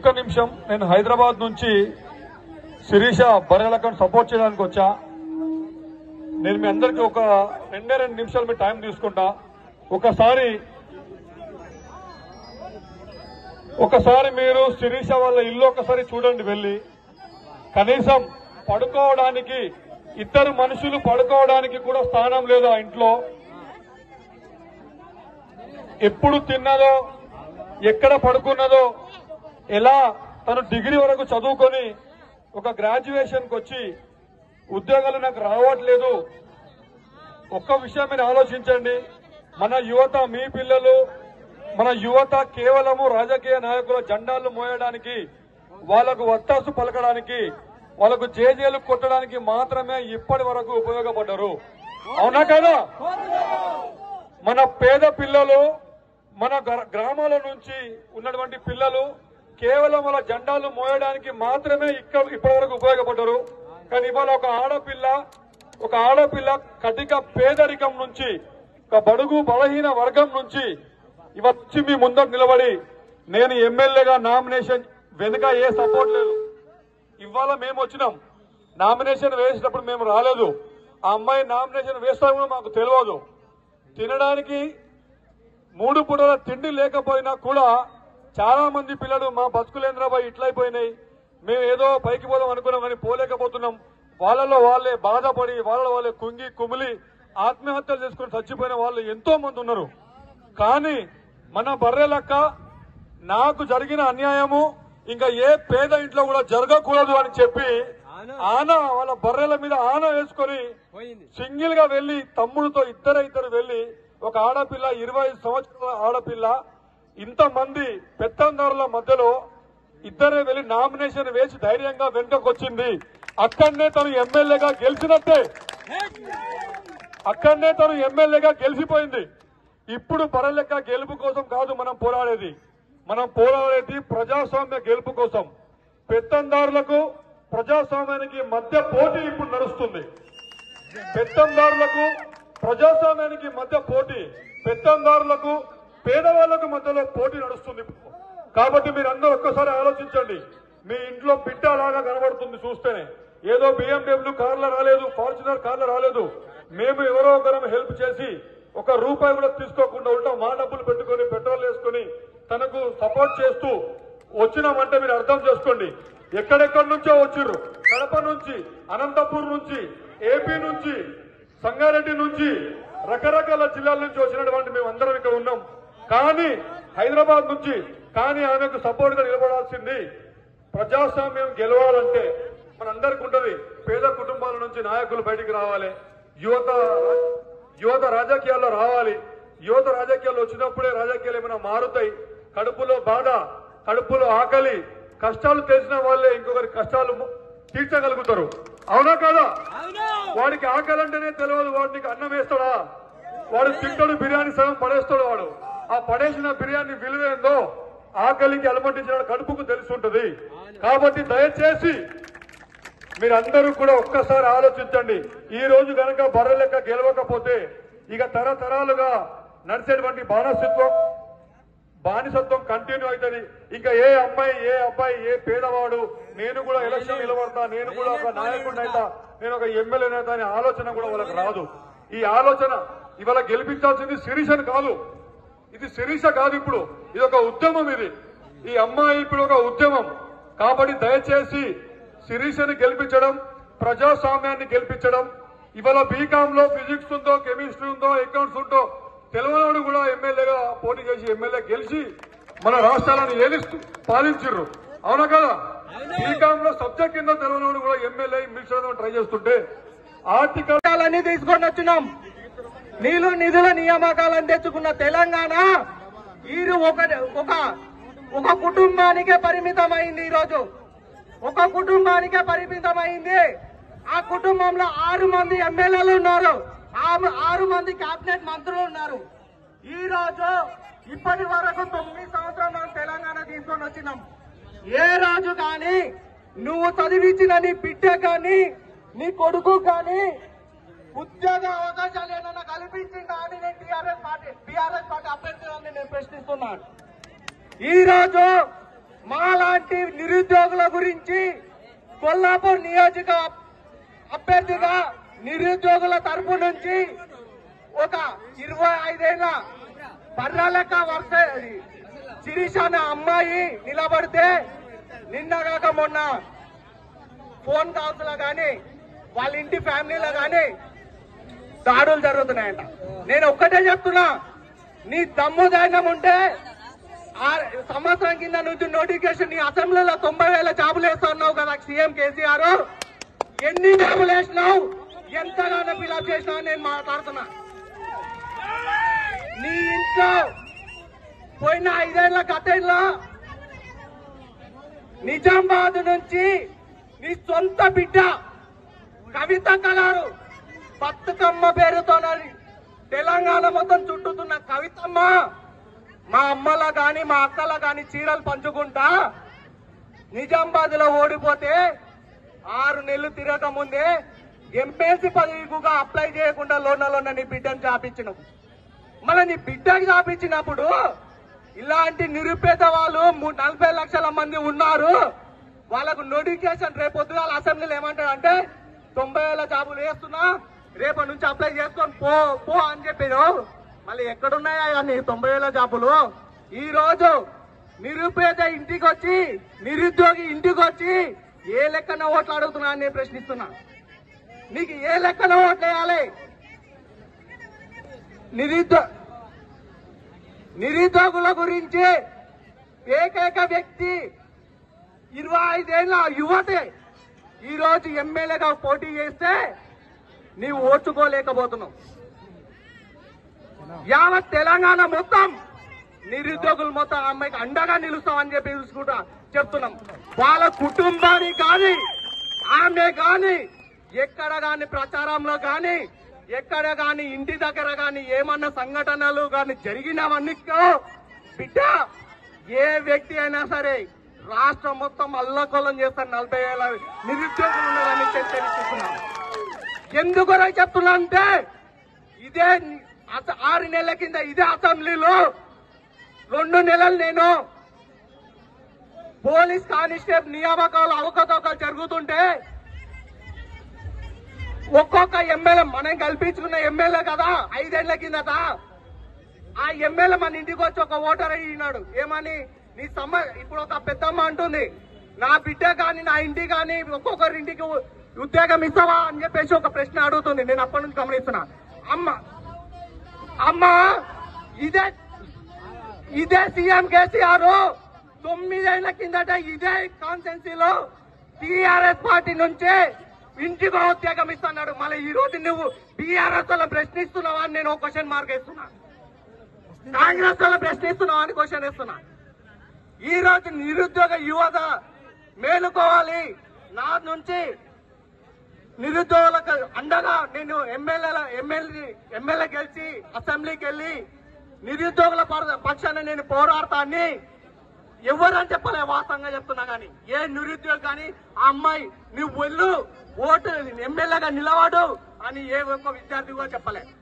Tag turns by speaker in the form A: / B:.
A: ఒక్క నిమిషం నేను హైదరాబాద్ నుంచి శిరీష బర్రెలకను సపోర్ట్ చేయడానికి వచ్చా నేను మీ అందరికీ ఒక రెండే రెండు నిమిషాలు మీ టైం తీసుకుంటా ఒకసారి ఒకసారి మీరు శిరీష వాళ్ళ ఇల్లు ఒకసారి చూడండి వెళ్ళి కనీసం పడుకోవడానికి ఇద్దరు మనుషులు పడుకోవడానికి కూడా స్థానం లేదు ఆ ఇంట్లో ఎప్పుడు తిన్నదో ఎక్కడ పడుకున్నదో ఎలా తను డిగ్రీ వరకు చదువుకొని ఒక గ్రాడ్యుయేషన్కి వచ్చి ఉద్యోగాలు నాకు రావట్లేదు ఒక్క విషయం మీరు ఆలోచించండి మన యువత మీ పిల్లలు మన యువత కేవలము రాజకీయ నాయకుల జెండాలు మోయడానికి వాళ్ళకు వత్తాసు పలకడానికి వాళ్ళకు జేజేలు కొట్టడానికి మాత్రమే ఇప్పటి వరకు ఉపయోగపడ్డారు అవునా కదా మన పేద పిల్లలు మన గ్ర- గ్రామాల నుంచి ఉన్నటువంటి పిల్లలు కేవలం వాళ్ళ జెండాలు మోయడానికి మాత్రమే ఇక్కడ ఇప్పటి వరకు ఉపయోగపడ్డారు కానీ ఇవాళ ఒక ఆడపిల్ల ఒక ఆడపిల్ల కటిక పేదరికం నుంచి ఒక బడుగు బలహీన వర్గం నుంచి ఇవచ్చి మీ ముందర నిలబడి నేను ఎమ్మెల్యేగా నామినేషన్ వెనుక ఏ సపోర్ట్ లేదు ఇవాళ మేము వచ్చినాం నామినేషన్ వేసినప్పుడు మేము రాలేదు ఆ అమ్మాయి నామినేషన్ వేస్తా కూడా మాకు తెలియదు తినడానికి మూడు పూటల తిండి లేకపోయినా కూడా చాలా మంది పిల్లలు మా బతుకులేంద్రబాయ్ ఇట్లయిపోయినాయి మేము ఏదో పైకి పోదాం అనుకున్నాం కానీ పోలేకపోతున్నాం వాళ్ళలో వాళ్ళే బాధపడి వాళ్ళలో వాళ్ళే కుంగి కుమిలి ఆత్మహత్యలు చేసుకుని చచ్చిపోయిన వాళ్ళు ఎంతో మంది ఉన్నారు కానీ మన బర్రెలక్క నాకు జరిగిన అన్యాయము ఇంకా ఏ పేద ఇంట్లో కూడా జరగకూడదు అని చెప్పి ఆన వాళ్ళ బర్రెల మీద ఆన వేసుకొని సింగిల్ గా వెళ్లి తమ్ముడితో ఇద్దరు ఇద్దరు వెళ్లి ఒక ఆడపిల్ల ఇరవై ఐదు సంవత్సరాల ఆడపిల్ల ఇంతమంది పెత్తందారుల మధ్యలో ఇద్దరే వెళ్లి నామినేషన్ వేసి ధైర్యంగా వెనుకకొచ్చింది అక్కడనే తను ఎమ్మెల్యేగా గెలిచినట్టే అక్కడనే తను ఎమ్మెల్యేగా గెలిచిపోయింది ఇప్పుడు పరలెక్క గెలుపు కోసం కాదు మనం పోరాడేది మనం పోరాడేది ప్రజాస్వామ్య గెలుపు కోసం పెత్తందారులకు ప్రజాస్వామ్యానికి మధ్య పోటీ ఇప్పుడు నడుస్తుంది పెత్తందారులకు ప్రజాస్వామ్యానికి మధ్య పోటీ పెత్తందారులకు పేదవాళ్లకు మధ్యలో పోటీ నడుస్తుంది కాబట్టి మీరు అందరూ ఒక్కసారి ఆలోచించండి మీ ఇంట్లో బిడ్డ లాగా కనబడుతుంది చూస్తేనే ఏదో బిఎండబ్ల్యూ కార్లు రాలేదు ఫార్చునర్ కార్లు రాలేదు మేము ఎవరో ఒకరం హెల్ప్ చేసి ఒక రూపాయి కూడా తీసుకోకుండా ఉంటాం మా డబ్బులు పెట్టుకొని పెట్రోల్ వేసుకొని తనకు సపోర్ట్ చేస్తూ వచ్చినామంటే మీరు అర్థం చేసుకోండి ఎక్కడెక్కడి నుంచో వచ్చిర్రు కడప నుంచి అనంతపూర్ నుంచి ఏపీ నుంచి సంగారెడ్డి నుంచి రకరకాల జిల్లాల నుంచి వచ్చినటువంటి మేము అందరం ఇక్కడ ఉన్నాం కానీ హైదరాబాద్ నుంచి కానీ ఆమెకు సపోర్ట్ గా నిలబడాల్సింది ప్రజాస్వామ్యం గెలవాలంటే మనందరికి ఉంటది పేద కుటుంబాల నుంచి నాయకులు బయటికి రావాలి యువత యువత రాజకీయాల్లో రావాలి యువత రాజకీయాల్లో వచ్చినప్పుడే రాజకీయాలు ఏమైనా మారుతాయి కడుపులో బాధ కడుపులో ఆకలి కష్టాలు తెలిసిన వాళ్ళే ఇంకొకరి కష్టాలు ము- తీర్చగలుగుతారు అవునా కదా వాడికి ఆకలి అంటేనే తెలియదు వాడు నీకు అన్నం వేస్తాడా వాడు తింటాడు బిర్యానీ సగం పడేస్తాడు వాడు ఆ పడేసిన బిర్యానీ విలువేందో ఆకలికి అలమటించిన కడుపుకు తెలిసి ఉంటది కాబట్టి దయచేసి మీరందరూ కూడా ఒక్కసారి ఆలోచించండి ఈ రోజు గనక బర్రె లెక్క గెలవకపోతే ఇక తరతరాలుగా నడిచేటువంటి బానిసత్వం బానిసత్వం కంటిన్యూ అవుతుంది ఇంకా ఏ అమ్మాయి ఏ అబ్బాయి ఏ పేదవాడు నేను కూడా ఎలక్షన్ నిలబడతా నేను కూడా ఒక నాయకుడిని అయితా నేను ఒక ఎమ్మెల్యే అయితా అనే ఆలోచన కూడా వాళ్ళకి రాదు ఈ ఆలోచన ఇవాళ గెలిపించాల్సింది శిరీషను కాదు ఇది శిరీష కాదు ఇప్పుడు ఇది ఒక ఉద్యమం ఇది ఈ అమ్మాయి ఇప్పుడు ఒక ఉద్యమం కాబట్టి దయచేసి శిరీషని గెలిపించడం ప్రజాస్వామ్యాన్ని గెలిపించడం ఇవాళ బీకామ్ లో ఫిజిక్స్ ఉందో కెమిస్ట్రీ ఉందో అకౌంట్స్ ఉందో తెలియనోడు కూడా ఎమ్మెల్యేగా పోటీ చేసి ఎమ్మెల్యే గెలిచి మన రాష్ట్రాలను ఏలిస్తూ పాలించారు అవునా కదా బీకామ్ లో సబ్జెక్ట్ కింద తెలియనోడు కూడా ఎమ్మెల్యే మినిస్టర్ ట్రై చేస్తుంటే ఆర్టికల్
B: పథకాలన్నీ తీసుకొని వచ్చినాం నీళ్లు నిధుల నియామకాలను తెచ్చుకున్న తెలంగాణ ఈరు ఒక ఒక ఒక కుటుంబానికే పరిమితమైంది ఈరోజు ఒక కుటుంబానికే పరిమితమైంది ఆ కుటుంబంలో ఆరు మంది ఎమ్మెల్యేలు ఉన్నారు ఆ- ఆరు మంది కేబినెట్ మంత్రులు ఉన్నారు ఈ రోజు ఇప్పటి వరకు తొమ్మిది సంవత్సరాలు మనం తెలంగాణ తీసుకొని వచ్చినాం ఏ రోజు కానీ నువ్వు చదివించిన నీ బిడ్డ కానీ నీ కొడుకు కానీ ఉద్యోగ అవకాశాలు ఏమైనా కల్పించిందా అని నేను టీఆర్ఎస్ పార్టీ టీఆర్ఎస్ పార్టీ అభ్యర్థులని నేను ప్రశ్నిస్తున్నాను ఈ రోజు మాలాంటి నిరుద్యోగుల గురించి కొల్లాపూర్ నియోజక అభ్యర్థిగా నిరుద్యోగుల తరపు నుంచి ఒక ఇరవై ఐదేళ్ల బర్రాలెక్క వరుస శిరీష అనే అమ్మాయి నిలబడితే నిన్న కాక మొన్న ఫోన్ కాల్స్ లో గాని వాళ్ళ ఇంటి ఫ్యామిలీలో గాని దాడులు జరుగుతున్నాయంట నేను ఒక్కటే చెప్తున్నా నీ దమ్ము ధైర్యం ఉంటే ఆ సంవత్సరం కింద నుంచి నోటిఫికేషన్ నీ అసెంబ్లీలో తొంభై వేల జాబులు వేస్తున్నావు కదా సీఎం కేసీఆర్ ఎన్ని జాబులు వేసినావు ఎంతగానో ఫిలప్ చేసినావు అని నేను మాట్లాడుతున్నా నీ ఇంట్లో పోయిన ఐదేళ్ల గతంలో నిజామాబాద్ నుంచి నీ సొంత బిడ్డ కవిత కలారు బతుకమ్మ పేరుతో తెలంగాణ మొత్తం చుట్టుతున్న కవితమ్మ మా అమ్మల గాని మా అక్కల గాని చీరలు పంచుకుంటా నిజామాబాద్ లో ఓడిపోతే ఆరు నెలలు తిరగక ముందే ఎంపీసీ పదవిగా అప్లై చేయకుండా లోనలోన నీ బిడ్డను చాపించినావు మళ్ళీ నీ బిడ్డకి చాపించినప్పుడు ఇలాంటి నిరుపేద వాళ్ళు ము- నలభై లక్షల మంది ఉన్నారు వాళ్ళకు నోటిఫికేషన్ రేపు పొద్దుగాల అసెంబ్లీలో ఏమంటాడంటే తొంభై వేల జాబులు వేస్తున్నా రేపటి నుంచి అప్లై చేసుకొని పో పో అని చెప్పారు మళ్ళీ ఎక్కడున్నాయా నీ తొంభై వేల జాబులు ఈ రోజు నిరుపేద ఇంటికి వచ్చి నిరుద్యోగి ఇంటికి వచ్చి ఏ లెక్కన ఓట్లు అడుగుతున్నా అని నేను ప్రశ్నిస్తున్నా నీకు ఏ లెక్కన ఓట్లు వేయాలి నిరుద్యో నిరుద్యోగుల గురించి ఏకైక వ్యక్తి ఇరవై ఐదేళ్ల యువతే ఈ రోజు ఎమ్మెల్యేగా పోటీ చేస్తే నీవు ఓర్చుకోలేకపోతున్నావు యావత్ తెలంగాణ మొత్తం నిరుద్యోగులు మొత్తం ఆ అమ్మాయికి అండగా నిలుస్తామని చెప్పి తెలుసుకుంటా చెప్తున్నాం వాళ్ళ కుటుంబానికి కానీ ఆమె కానీ ఎక్కడ గాని ప్రచారంలో కానీ ఎక్కడ గాని ఇంటి దగ్గర గాని ఏమన్నా సంఘటనలు గాని జరిగినవన్నీ బిడ్డ ఏ వ్యక్తి అయినా సరే రాష్ట్రం మొత్తం అల్లకొల్లం చేస్తారు నలభై వేల నిరుద్యోగులు ఉన్నారని తెలియజేస్తున్నాం ఎందుకు చెప్తున్నా అంటే ఇదే అస- ఆరు నెలల కింద ఇదే అసెంబ్లీలో రెండు నెలలు నేను పోలీస్ కానిస్టేబుల్ నియామకాలు అవకతవకలు జరుగుతుంటే ఒక్కొక్క ఎమ్మెల్యే మనం కల్పించుకున్న ఎమ్మెల్యే కదా ఐదేళ్ల కిందట ఆ ఎమ్మెల్యే మన ఇంటికి వచ్చి ఒక ఓటర్ అయినాడు ఏమని నీ సమ్మ ఇప్పుడు ఒక పెద్దమ్మ అంటుంది నా బిడ్డ కానీ నా ఇంటి కానీ ఒక్కొక్కరి ఇంటికి ఉ- ఉద్యోగం ఇస్తావా అని చెప్పేసి ఒక ప్రశ్న అడుగుతుంది నేను అప్పటి నుంచి గమనిస్తున్నా అమ్మ అమ్మ ఇదే ఇదే సీఎం కేసీఆర్ తొమ్మిదేళ్ల కిందట ఇదే కాన్సెన్సీలో టీఆర్ఎస్ పార్టీ నుంచే ఇంటికి ఉద్యోగం ఇస్తున్నాడు మళ్ళీ ఈ రోజు నువ్వు టీఆర్ఎస్ వాళ్ళ ప్రశ్నిస్తున్నావా అని నేను ఒక క్వశ్చన్ మార్క్ వేస్తున్నా కాంగ్రెస్ వాళ్ళ ప్రశ్నిస్తున్నావా అని క్వశ్చన్ వేస్తున్నా ఈ రోజు నిరుద్యోగ యువత మేలుకోవాలి నా నుంచి నిరుద్యోగులకు అండగా నేను ఎమ్మెల్యేల ఎమ్మెల్యే ఎమ్మెల్యే గెలిచి అసెంబ్లీకి వెళ్ళి నిరుద్యోగుల పర- పక్షాన నేను పోరాడతాన్ని ఎవరని చెప్పలే వాస్తవంగా చెప్తున్నా గాని ఏ నిరుద్యోగి కానీ ఆ అమ్మాయి నువ్వు వెళ్ళు ఓటు ఎమ్మెల్యేగా నిలవాడు అని ఏ ఒక్క విద్యార్థి కూడా చెప్పలే